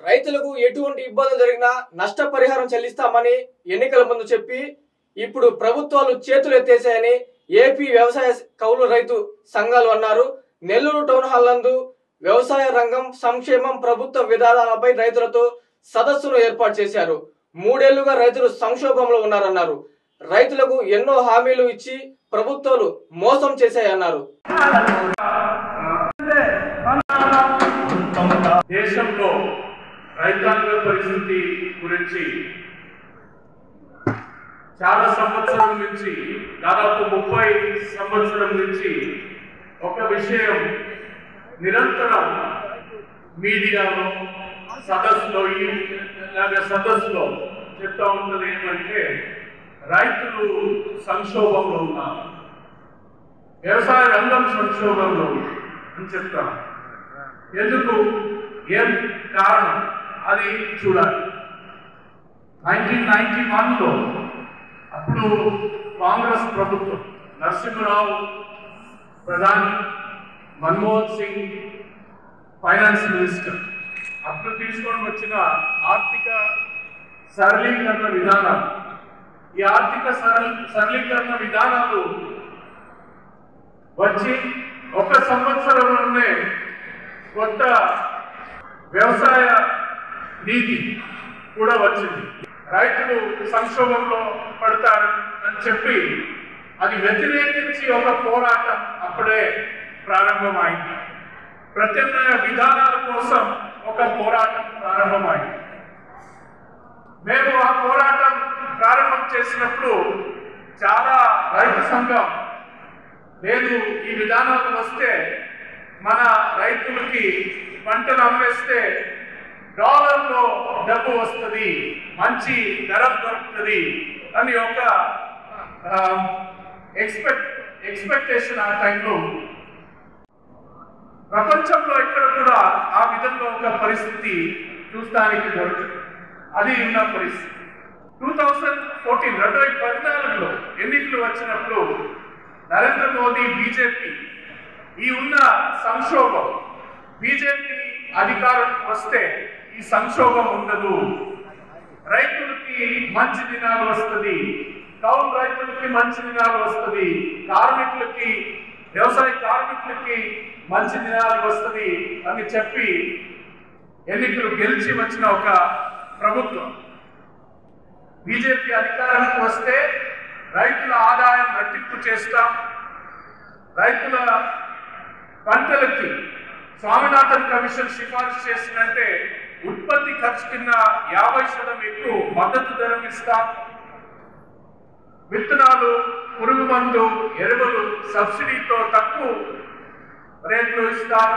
రైతులకు ఎటువంటి ఇబ్బందులు జరిగినా నష్టపరిహారం చెల్లిస్తామని ఎన్నికల ముందు చెప్పి ఇప్పుడు ప్రభుత్వాలు చేతులు ఎత్తేసాయని ఏపీ వ్యవసాయ కౌలు రైతు సంఘాలు అన్నారు నెల్లూరు టౌన్ హాల్ నందు వ్యవసాయ రంగం సంక్షేమం ప్రభుత్వ విధానాలపై రైతులతో సదస్సును ఏర్పాటు చేశారు మూడేళ్లుగా రైతులు సంక్షోభంలో ఉన్నారన్నారు రైతులకు ఎన్నో హామీలు ఇచ్చి ప్రభుత్వాలు మోసం చేశాయన్నారు దేశంలో రైతాంగ పరిస్థితి గురించి చాలా సంవత్సరం నుంచి దాదాపు ముప్పై సంవత్సరం నుంచి ఒక విషయం నిరంతరం మీడియాలో సదస్సులో ఈ ఇలాగ సదస్సులో చెప్తా ఉన్నది ఏమంటే రైతులు సంక్షోభంలో ఉన్నారు వ్యవసాయ రంగం సంక్షోభంలో ఉంది అని చెప్తాం ఎందుకు ఏం కారణం అది చూడాలి నైన్టీన్ నైన్టీ వన్లో అప్పుడు కాంగ్రెస్ ప్రభుత్వం నరసింహరావు ప్రధాని మన్మోహన్ సింగ్ ఫైనాన్స్ మినిస్టర్ అప్పుడు తీసుకొని వచ్చిన ఆర్థిక సరళీకరణ విధానాలు ఈ ఆర్థిక సరళ సరళీకరణ విధానాలు వచ్చి ఒక సంవత్సరంలోనే కొత్త వ్యవసాయ నీతి కూడా వచ్చింది రైతులు సంక్షోభంలో పడతారు అని చెప్పి అది వ్యతిరేకించి ఒక పోరాటం అప్పుడే ప్రారంభమైంది ప్రత్యామ్నాయ విధానాల కోసం ఒక పోరాటం ప్రారంభమైంది మేము ఆ పోరాటం ప్రారంభం చేసినప్పుడు చాలా రైతు సంఘం లేదు ఈ విధానాలు వస్తే మన రైతులకి పంటలు అమ్మేస్తే డాలర్లో డబ్బు వస్తుంది మంచి ధర దొరుకుతుంది అని ఒక ఎక్స్పెక్ట్ ఎక్స్పెక్టేషన్ ఆ టైంలో ఉంది. ప్రపంచంలో ఎక్కడ కూడా ఆ విధంగా ఒక పరిస్థితి చూస్తానికి దొరకదు అది ఉన్న పరిస్థితి టూ థౌజండ్ ఫోర్టీన్ రెండు వేల పద్నాలుగులో ఎన్నికలు వచ్చినప్పుడు నరేంద్ర మోదీ బీజేపీ ఈ ఉన్న సంక్షోభం బీజేపీ అధికారంకి వస్తే ఈ సంక్షోభం ఉండదు రైతులకి మంచి దినాలు వస్తుంది కౌలు రైతులకి మంచి దినాలు వస్తుంది కార్మికులకి వ్యవసాయ కార్మికులకి మంచి దినాలు వస్తుంది అని చెప్పి ఎన్నికలు గెలిచి వచ్చిన ఒక ప్రభుత్వం బీజేపీ అధికారానికి వస్తే రైతుల ఆదాయం రెట్టింపు చేస్తాం రైతుల పంటలకి స్వామినాథన్ కమిషన్ సిఫారసు చేసినంటే ఉత్పత్తి ఖర్చు కింద యాభై శాతం ఎక్కువ మద్దతు ధరం ఇస్తాం విత్తనాలు పురుగు మందు ఎరువులు సబ్సిడీతో తక్కువ రేట్లు ఇస్తాం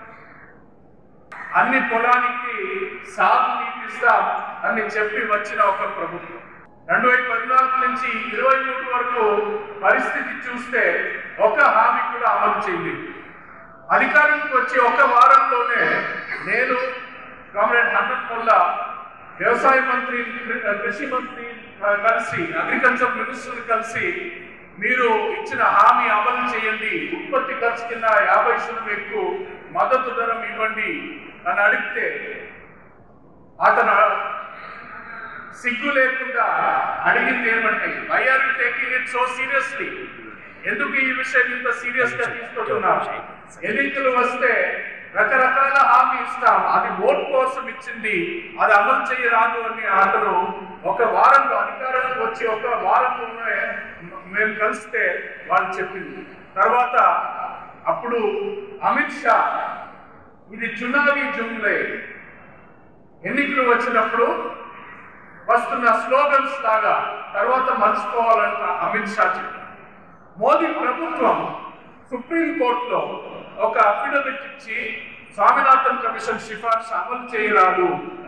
అన్ని పొలానికి సాగు నీటిస్తాం అని చెప్పి వచ్చిన ఒక ప్రభుత్వం రెండు వేల పద్నాలుగు నుంచి ఇరవై మూడు వరకు పరిస్థితి చూస్తే ఒక హామీ కూడా అమలు చేయలేదు అధికారానికి వచ్చి ఒక వారంలోనే నేను కామ్రేడ్ హన్నత్ మొల్లా వ్యవసాయ మంత్రి కృషి మంత్రి ఆ, కలిసి అగ్రికల్చర్ మినిస్టర్ కలిసి మీరు ఇచ్చిన హామీ అమలు చేయండి ఉత్పత్తి ఖర్చు కింద యాభై శాతం ఎక్కువ మద్దతు ధరం ఇవ్వండి అని అడిగితే అతను సిగ్గు లేకుండా అడిగింది ఏమంటే why are you taking it so seriously ఎందుకు ఈ విషయం ఇంత సీరియస్ గా తీసుకుంటున్నాం ఎన్నికలు వస్తే రకరకాల హామీ ఇస్తాం అది ఓట్ కోసం ఇచ్చింది అది అమలు చేయరాదు అని అతను ఒక వారంలో అధికారానికి వచ్చి ఒక వారంలోనే మేము కలిస్తే వాళ్ళు చెప్పింది తర్వాత అప్పుడు అమిత్ షా ఇది చునావీ జుమ్లే ఎన్నికలు వచ్చినప్పుడు వస్తున్న స్లోగన్స్ లాగా తర్వాత మర్చిపోవాలంట అమిత్ షా చెప్పారు మోదీ ప్రభుత్వం సుప్రీం కోర్టులో ఒక అఫిడవిట్ ఇచ్చి స్వామినాథన్ కమిషన్ సిఫార్సు అమలు చేయరాదు